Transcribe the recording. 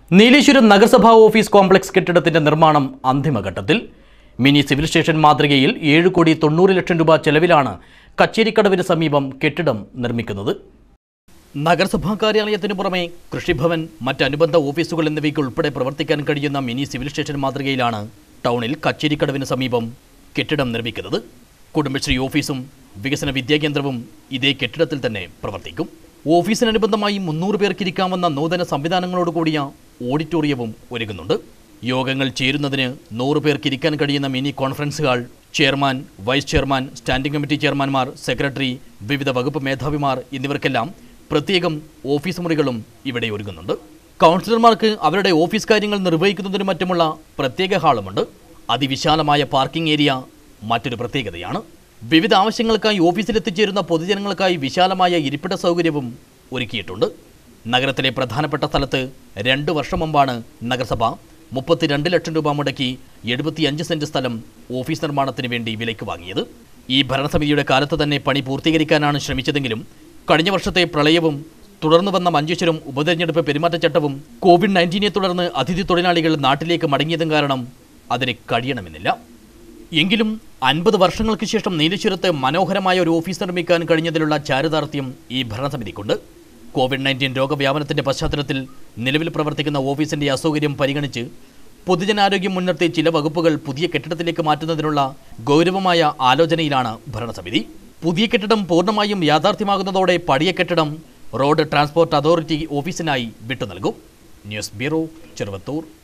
നീലേശ്വരം നഗരസഭാ office complex കെട്ടിടത്തിന്റെ നിർമ്മാണം അന്തിമഘട്ടത്തിൽ മിനി സിവിൽ സ്റ്റേഷൻ മാതൃകയിൽ ഏഴ് കോടി തൊണ്ണൂറ് ലക്ഷം രൂപ ചെലവിലാണ് കച്ചേരിക്കടവിന് സമീപം കെട്ടിടം നിർമ്മിക്കുന്നത് നഗരസഭാ കാര്യാലയത്തിന് പുറമെ കൃഷിഭവൻ മറ്റ് അനുബന്ധ ഓഫീസുകൾ എന്നിവയ്ക്ക് ഉൾപ്പെടെ പ്രവർത്തിക്കാൻ കഴിയുന്ന മിനി സിവിൽ സ്റ്റേഷൻ മാതൃകയിലാണ് ടൗണിൽ കച്ചേരിക്കടവിന് സമീപം കെട്ടിടം നിർമ്മിക്കുന്നത് കുടുംബശ്രീ ഓഫീസും വികസന വിദ്യാകേന്ദ്രവും ഇതേ കെട്ടിടത്തിൽ തന്നെ പ്രവർത്തിക്കും ഓഫീസിനനുബന്ധമായി മുന്നൂറ് പേർക്ക് ഇരിക്കാവുന്ന നൂതന സംവിധാനങ്ങളോട് കൂടിയ ഓഡിറ്റോറിയവും ഒരുങ്ങുന്നുണ്ട് യോഗങ്ങൾ ചേരുന്നതിന് നൂറ് പേർക്ക് ഇരിക്കാൻ കഴിയുന്ന mini conference hall chairman vice chairman standing committee ചെയർമാൻമാർ സെക്രട്ടറി വിവിധ വകുപ്പ് മേധാവിമാർ എന്നിവർക്കെല്ലാം പ്രത്യേകം ഓഫീസ് മുറികളും ഇവിടെ ഒരുങ്ങുന്നുണ്ട് കൗൺസിലർമാർക്ക് അവരുടെ ഓഫീസ് കാര്യങ്ങൾ നിർവഹിക്കുന്നതിനും മറ്റുമുള്ള പ്രത്യേക ഹാളുമുണ്ട് അതിവിശാലമായ പാർക്കിംഗ് ഏരിയ മറ്റൊരു പ്രത്യേകതയാണ് വിവിധ ആവശ്യങ്ങൾക്കായി ഓഫീസിലെത്തിച്ചേരുന്ന പൊതുജനങ്ങൾക്കായി വിശാലമായ ഇരിപ്പിട സൗകര്യവും ഒരുക്കിയിട്ടുണ്ട് നഗരത്തിലെ പ്രധാനപ്പെട്ട സ്ഥലത്ത് രണ്ട് വർഷം മുമ്പാണ് നഗരസഭ മുപ്പത്തിരണ്ട് ലക്ഷം രൂപ മുടക്കി എഴുപത്തിയഞ്ച് സെന്റ് സ്ഥലം ഓഫീസ് നിർമ്മാണത്തിന് വേണ്ടി വിലയ്ക്ക് വാങ്ങിയത് ഈ ഭരണസമിതിയുടെ കാലത്ത് തന്നെ പണി പൂർത്തീകരിക്കാനാണ് ശ്രമിച്ചതെങ്കിലും കഴിഞ്ഞ വർഷത്തെ പ്രളയവും തുടർന്നു വന്ന മഞ്ചേശ്വരം ഉപതെരഞ്ഞെടുപ്പ് പെരുമാറ്റച്ചട്ടവും കോവിഡ് നയൻറ്റീനെ തുടർന്ന് അതിഥി തൊഴിലാളികൾ നാട്ടിലേക്ക് മടങ്ങിയതും കാരണം അതിന് കഴിയണമെന്നില്ല എങ്കിലും അൻപത് വർഷങ്ങൾക്ക് ശേഷം നീലേശ്വരത്ത് മനോഹരമായ ഒരു ഓഫീസ് നിർമ്മിക്കാൻ കഴിഞ്ഞതിലുള്ള ചാരിതാർത്ഥ്യം ഈ ഭരണസമിതിക്കുണ്ട് കോവിഡ് നയൻറ്റീൻ രോഗവ്യാപനത്തിന്റെ പശ്ചാത്തലത്തിൽ നിലവിൽ പ്രവർത്തിക്കുന്ന ഓഫീസിന്റെ അസൗകര്യം പരിഗണിച്ച് പൊതുജനാരോഗ്യം മുൻനിർത്തി ചില വകുപ്പുകൾ പുതിയ കെട്ടിടത്തിലേക്ക് മാറ്റുന്നതിനുള്ള ഗൗരവമായ ആലോചനയിലാണ് ഭരണസമിതി പുതിയ കെട്ടിടം പൂർണ്ണമായും യാഥാർത്ഥ്യമാകുന്നതോടെ പഴയ കെട്ടിടം റോഡ് ട്രാൻസ്പോർട്ട് അതോറിറ്റി ഓഫീസിനായി വിട്ടു നൽകും ന്യൂസ് ബ്യൂറോ ചെറുവത്തൂർ